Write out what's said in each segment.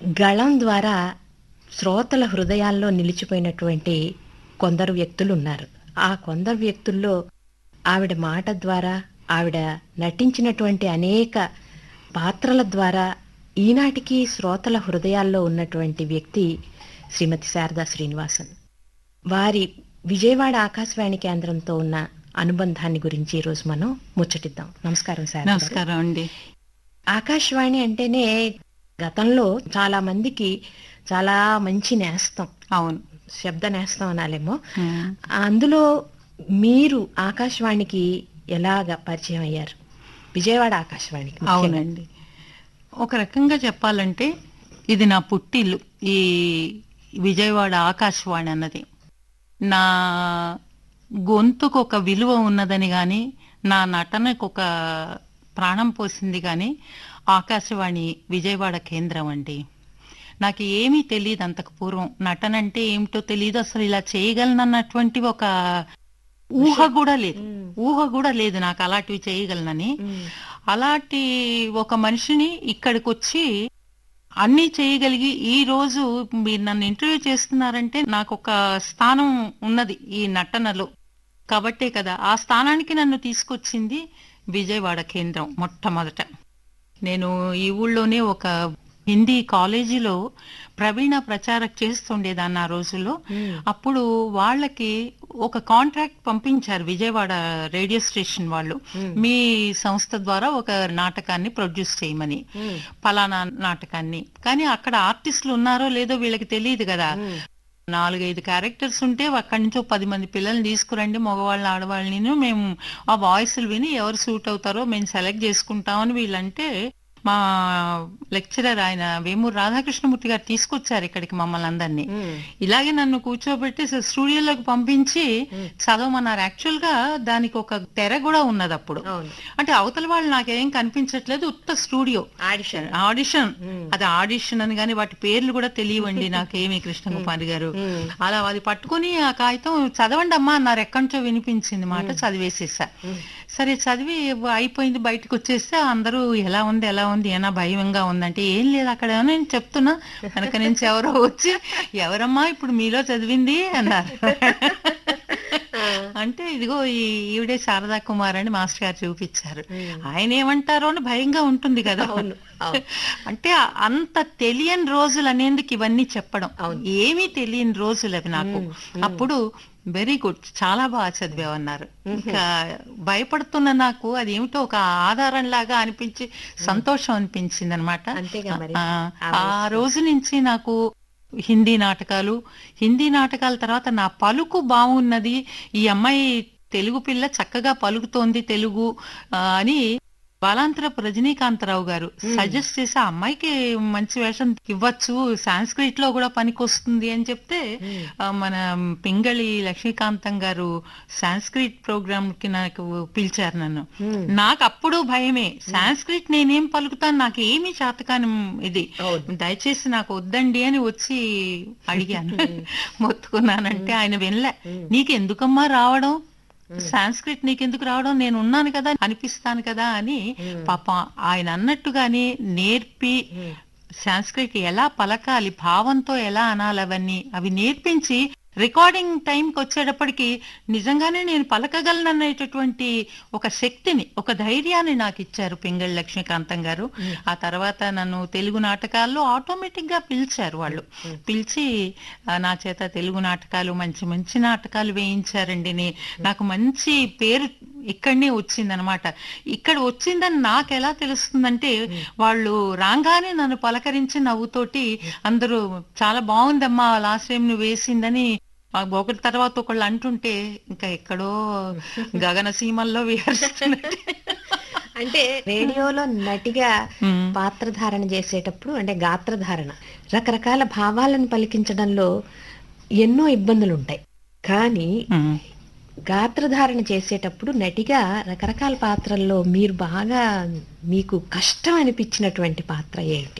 గళం ద్వారా శ్రోతల హృదయాల్లో నిలిచిపోయినటువంటి కొందరు వ్యక్తులు ఉన్నారు ఆ కొందరు వ్యక్తుల్లో ఆవిడ మాట ద్వారా ఆవిడ నటించినటువంటి అనేక పాత్రల ద్వారా ఈనాటికి శ్రోతల హృదయాల్లో ఉన్నటువంటి వ్యక్తి శ్రీమతి శారదా శ్రీనివాసన్ వారి విజయవాడ ఆకాశవాణి కేంద్రంతో ఉన్న అనుబంధాన్ని గురించి ఈరోజు మనం ముచ్చటిద్దాం నమస్కారం శారదా గారు. నమస్కారం అండి ఆకాశవాణి అంటేనే గతంలో చాలా మందికి చాలా మంచి నేస్తం అవును శబ్ద నేస్తం అనాలేమో ఉమ్. అందులో మీరు ఆకాశవాణికి ఎలాగ పరిచయం అయ్యారు విజయవాడ ఆకాశవాణికి ముఖ్యంగా. అవునండి ఒక రకంగా చెప్పాలంటే ఇది నా పుట్టిల్లు ఈ విజయవాడ ఆకాశవాణి అన్నది నా గొంతుకు ఒక విలువ ఉన్నదని కానీ నా నటనకు ఒక ప్రాణం పోసింది కానీ ఆకాశవాణి విజయవాడ కేంద్రం అండి నాకు ఏమీ తెలియదు అంతకు పూర్వం నటన అంటే ఏమిటో తెలియదు అసలు ఇలా చేయగలనన్నటువంటి ఒక ఊహ కూడా లేదు మ్మ్. ఊహ కూడా లేదు నాకు అలాంటివి చేయగలనని మ్మ్. అలాంటి ఒక మనిషిని ఇక్కడికి వచ్చి అన్నీ చేయగలిగి ఈ రోజు మీరు నన్ను ఇంటర్వ్యూ చేస్తున్నారంటే నాకు ఒక స్థానం ఉన్నది ఈ నటనలో కాబట్టే కదా ఆ స్థానానికి నన్ను తీసుకొచ్చింది విజయవాడ కేంద్రం మొట్టమొదట నేను ఈ ఊళ్ళోనే ఒక హిందీ కాలేజీలో ప్రవీణ ప్రచారక్ చేస్తుండేదాన్ని ఆ రోజుల్లో మ్మ్. అప్పుడు వాళ్ళకి ఒక కాంట్రాక్ట్ పంపించారు విజయవాడ రేడియో స్టేషన్ వాళ్ళు మ్మ్. మీ సంస్థ ద్వారా ఒక నాటకాన్ని ప్రొడ్యూస్ చేయమని మ్మ్. ఫలానా నాటకాన్ని కానీ అక్కడ ఆర్టిస్టులు ఉన్నారో లేదో వీళ్ళకి తెలియదు కదా మ్మ్. నాలుగైదు క్యారెక్టర్స్ ఉంటే అక్కడి నుంచి ఒక పది మంది పిల్లల్ని తీసుకురండి మగవాళ్ళని ఆడవాళ్ళని మేము ఆ వాయిస్లు విని ఎవరు సూట్ అవుతారో మేము సెలెక్ట్ చేసుకుంటామని వీళ్ళంటే మా లెక్చరర్ ఆయన వేమూరు రాధాకృష్ణమూర్తి గారు తీసుకొచ్చారు ఇక్కడికి మమ్మల్ని అందరినీ మ్మ్. ఇలాగే నన్ను కూర్చోబెట్టి అసలు స్టూడియోలోకి పంపించి మ్మ్. చదవమన్నారు యాక్చువల్ గా దానికి ఒక తెర కూడా ఉన్నది అప్పుడు అవును అంటే అవతల వాళ్ళు నాకేం కనిపించట్లేదు ఉత్త స్టూడియో ఆడిషన్ ఆడిషన్ మ్మ్. అది ఆడిషన్ అని కానీ వాటి పేర్లు కూడా తెలియవండి నాకేమి కృష్ణకుమారి గారు మ్మ్. అలా అది పట్టుకొని ఆ కాగితం చదవండి అమ్మా అన్నారు ఎక్కడి నుంచో వినిపించింది మాట చదివేసేసా మ్మ్. సరే చదివి అయిపోయింది బయటకు వచ్చేస్తే అందరూ ఎలా ఉంది ఎలా ఉంది ఏనా భయంగా ఉందంటే ఏం లేదు అక్కడ నేను చెప్తున్నా వెనక నుంచి ఎవరో వచ్చి ఎవరమ్మా ఇప్పుడు మీలో చదివింది అన్నారు ఆ. అంటే ఇదిగో ఈ ఈవిడే శారదా కుమార్ అని మాస్టర్ గారు చూపించారు మ్మ్. ఆయన ఏమంటారో అని భయంగా ఉంటుంది కదా అవును అవును అంటే అంత తెలియని రోజులు అనేందుకు ఇవన్నీ చెప్పడం అవును. ఏమీ తెలియని రోజులు అవి నాకు మ్మ్. మ్మ్. అప్పుడు వెరీ గుడ్ చాలా బాగా చదివావన్నారు ఇంకా భయపడుతున్న నాకు అది ఏమిటో ఒక ఆధారం లాగా అనిపించి సంతోషం అనిపించింది అనమాట అంతేగా మరి. ఆ ఆ రోజు నుంచి నాకు హిందీ నాటకాలు హిందీ నాటకాల తర్వాత నా పలుకు బాగున్నది ఈ అమ్మాయి తెలుగు పిల్ల చక్కగా పలుకుతోంది తెలుగు ఆ, అని బాలాంతరపు రజనీకాంతరావు గారు సజెస్ట్ చేసి ఆ అమ్మాయికి మంచి వేషం ఇవ్వచ్చు సాంస్క్రిట్ లో కూడా పనికొస్తుంది అని చెప్తే మ్మ్. ఆ, మన పింగళి లక్ష్మీకాంతం గారు సాంస్క్రిట్ ప్రోగ్రామ్ కి నాకు పిలిచారు నన్ను మ్మ్. నాకు అప్పుడు భయమే సాంస్క్రిట్ నేనేం పలుకుతాను నాకు ఏమీ చేతకాని ఇది అవును దయచేసి నాకు వద్దండి అని వచ్చి అడిగాను మొత్తుకున్నానంటే ఆయన వినలే నీకు ఎందుకమ్మా రావడం సాంస్క్రిట్ నీకెందుకు రావడం నేను ఉన్నాను కదా అనిపిస్తాను కదా అని పాపం ఆయన అన్నట్టుగానే నేర్పి మ్మ్. సాంస్క్రిట్ ఎలా పలకాలి భావంతో ఎలా అనాలి అవన్నీ అవి నేర్పించి రికార్డింగ్ టైంకి వచ్చేటప్పటికి నిజంగానే నేను పలకగలననేటటువంటి ఒక శక్తిని ఒక ధైర్యాన్ని నాకు ఇచ్చారు పింగళి లక్ష్మీకాంతం గారు ఆ తర్వాత నన్ను తెలుగు నాటకాల్లో ఆటోమేటిక్ గా పిలిచారు వాళ్ళు పిలిచి ఆ, నా చేత తెలుగు నాటకాలు మంచి మంచి నాటకాలు వేయించారండి నే- నాకు మంచి పేరు ఇక్కడనే వచ్చిందనమాట ఇక్కడ వచ్చిందని నాకు ఎలా తెలుస్తుందంటే వాళ్ళు రాగానే నన్ను పలకరించి నవ్వుతోటి అందరూ చాలా బాగుందమ్మా లాస్ట్ టైం నువ్వు వేసిందని ఆ ఒకటి తర్వాత ఒకళ్ళు అంటుంటే ఇంకా ఎక్కడో గగన సీమల్లో విహరిస్తున్నట్టు అంటే రేడియోలో నటిగా మ్మ్. పాత్రధారణ చేసేటప్పుడు అంటే గాత్రధారణ రకరకాల భావాలను పలికించడంలో ఎన్నో ఇబ్బందులు ఉంటాయి కానీ ఉమ్. గాత్రధారణ చేసేటప్పుడు నటిగా రకరకాల పాత్రల్లో మీరు బాగా మీకు కష్టం అనిపించినటువంటి పాత్ర ఏంటి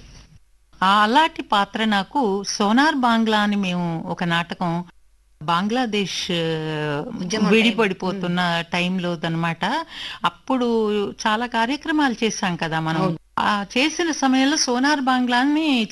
ఆ అలాంటి పాత్ర నాకు సోనార్ బాంగ్లా అని మేము ఒక నాటకం బంగ్లాదేశ్ ఉద్యమం విడిపడిపోతున్న టైంలో అనమాట అప్పుడు చాలా కార్యక్రమాలు చేశాం కదా మనం ఆ చేసిన సమయంలో సోనార్ బాంగ్లాని